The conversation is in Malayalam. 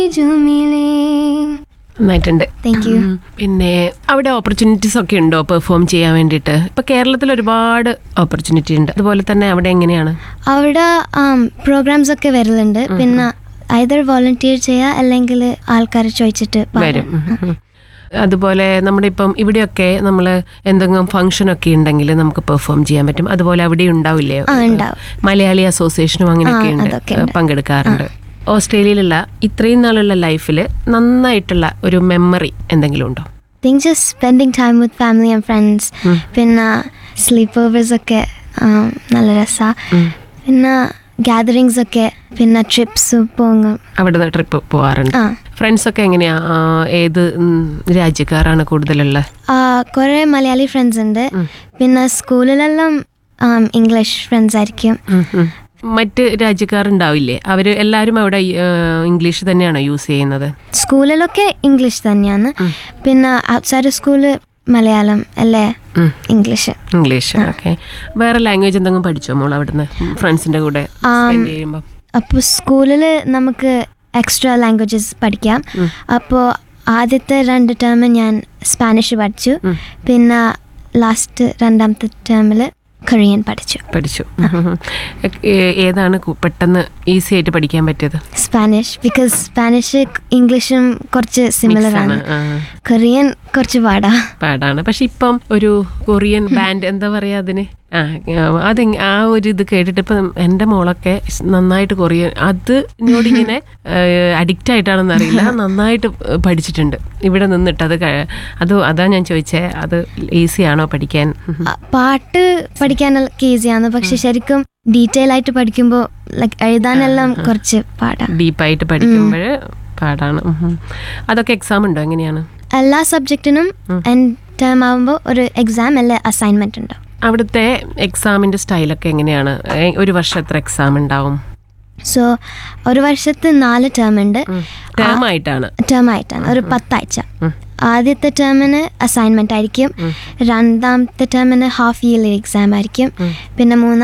നന്നായിട്ടുണ്ട് താങ്ക് യു ഉം. പിന്നെ അവിടെ ഓപ്പർച്യൂണിറ്റീസ് ഒക്കെ ഉണ്ടോ പെർഫോം ചെയ്യാൻ വേണ്ടിയിട്ട് ഇപ്പൊ കേരളത്തിൽ ഒരുപാട് ഓപ്പർച്യൂണിറ്റി ഉണ്ട് അതുപോലെ തന്നെ അവിടെ എങ്ങനെയാണ് അവിടെ പ്രോഗ്രാംസ് ഒക്കെ വരലുണ്ട് പിന്നെ ഐദർ വോളണ്ടിയർ ചെയ്യുക അല്ലെങ്കിൽ ആൾക്കാരെ ചോദിച്ചിട്ട് പാടും. വരും ഉം, ഉം. അതുപോലെ നമ്മുടെ ഇപ്പം ഇവിടെയൊക്കെ നമ്മൾ എന്തെങ്കിലും ഫംഗ്ഷൻ ഒക്കെ ഉണ്ടെങ്കിൽ നമുക്ക് പെർഫോം ചെയ്യാൻ പറ്റും അതുപോലെ അവിടെ ഉണ്ടാവില്ലേ ആ ഉണ്ടാവും മലയാളി അസോസിയേഷനും അങ്ങനെയൊക്കെ ആ, ഉണ്ട് അതൊക്കെ ഏഹ് പങ്കെടുക്കാറുണ്ട് ഓസ്ട്രേലിയയിലുള്ള ഇത്രയും നാളുള്ള ലൈഫിൽ നന്നായിട്ടുള്ള ഒരു മെമ്മറി എന്തെങ്കിലും ഉണ്ടോ think just spending time with family and friends പിന്നെ സ്ലീപ്പ് ഓവേഴ്സ് ഒക്കെ um, നല്ല രസമാണ് പിന്നെ ഗ്യാതറിങ്സ് ഒക്കെ പിന്നെ ട്രിപ്സ് പോകും അവിടെ ട്രിപ്പ് പോവാറുണ്ട് ആ ഫ്രണ്ട്സ് ഒക്കെ എങ്ങനെയാ ആ, ഏത് ഉം, രാജ്യക്കാരാണ് കൂടുതലുള്ളത് ആ, കുറേ മലയാളി ഫ്രണ്ട്സ് ഉണ്ട് പിന്നെ സ്കൂളിലെല്ലാം ഇംഗ്ലീഷ് ഫ്രണ്ട്സ് ആയിരിക്കും ഉം, ഉം. മറ്റ് രാജ്യക്കാരുണ്ടാവില്ലേ അവര് എല്ലാവരും അവിടെ ആ, ഇംഗ്ലീഷ് തന്നെയാണോ യൂസ് ചെയ്യുന്നത് സ്കൂളിലൊക്കെ ഇംഗ്ലീഷ് തന്നെയാണ് പിന്നെ ഔട്ട്സൈഡ് സ്കൂള് മലയാളം അല്ലേ ഉം. ഇംഗ്ലീഷ് ഇംഗ്ലീഷ് ഓക്കെ വേറെ ലാംഗ്വേജ് എന്തെങ്കിലും പഠിച്ചോ മോൾ അവിടുന്ന് ഫ്രണ്ട്സിന്റെ കൂടെ സ്പെൻഡ് ചെയ്യുമ്പോൾ അപ്പോൾ സ്കൂളിൽ നമുക്ക് എക്സ്ട്രാ ലാംഗ്വേജസ് പഠിക്കാം അപ്പോൾ ആദ്യത്തെ രണ്ട് ടേം ഞാൻ സ്പാനിഷ് പഠിച്ചു പിന്നെ ലാസ്റ്റ് രണ്ടാമത്തെ ടേമിൽ കൊറിയൻ പഠിച്ചു പഠിച്ചു ഏ- ഏതാണ് കു- പെട്ടെന്ന് ഈസി ആയിട്ട് പഠിക്കാൻ പറ്റിയത് സ്പാനിഷ് ബിക്കോസ് സ്പാനിഷ് ഇംഗ്ലീഷും കുറച്ച് സിമിലർ ആണ് ആ, കൊറിയൻ കുറച്ച് പാടാ പാടാണ് പക്ഷെ ഇപ്പം ഒരു കൊറിയൻ ബാൻഡ് എന്താ പറയാ അതിന് ആ അത് ആ ഒരു ഇത് കേട്ടിട്ട് ഇപ്പം എൻ്റെ മോളൊക്കെ നന്നായിട്ട് കൊറിയൻ അത് എന്നോട് ഇങ്ങനെ അഡിക്റ്റ് ആയിട്ടാണെന്ന് അറിയില്ല നന്നായിട്ട് പഠിച്ചിട്ടുണ്ട് ഇവിടെ നിന്നിട്ട് അത് ക- അത് അതാ ഞാൻ ചോദിച്ചേ അത് ഈസി ആണോ പഠിക്കാൻ ആ, പാട്ട് പഠിക്കാനൊക്കെ ഈസിയാണ് പക്ഷെ ശരിക്കും ഡീറ്റെയിൽ ആയിട്ട് പഠിക്കുമ്പോൾ ലൈക്ക് എഴുതാനെല്ലാം കുറച്ച് പാടാ ഡീപ്പായിട്ട് പഠിക്കുമ്പോൾ പാടാണ് ഉം ഉം. അതൊക്കെ എക്സാം ഉണ്ടോ എങ്ങനെയാണ് എല്ലാ സബ്ജക്റ്റിനും എൻഡ് ടേം ആകുമ്പോൾ ഒരു എക്സാം അല്ലെ അസൈൻമെന്റ് ഉണ്ടാവും അവിടുത്തെ എക്സാമിന്റെ സ്റ്റൈലൊക്കെ എങ്ങനെയാണ് ഏ, ഒരു വർഷം എത്ര എക്സാം ഉണ്ടാവും സോ ഒരു വർഷത്ത് നാല് ടേം ഉണ്ട് ടേം ആയിട്ടാണ് ടേം ആയിട്ടാണ് ഒരു പത്താഴ്ച ആദ്യത്തെ ടേമിന് അസൈൻമെന്റ് ആയിരിക്കും രണ്ടാമത്തെ ടേമിന് ഹാഫ് ഇയർലി എക്സാം ആയിരിക്കും പിന്നെ മൂന്നാം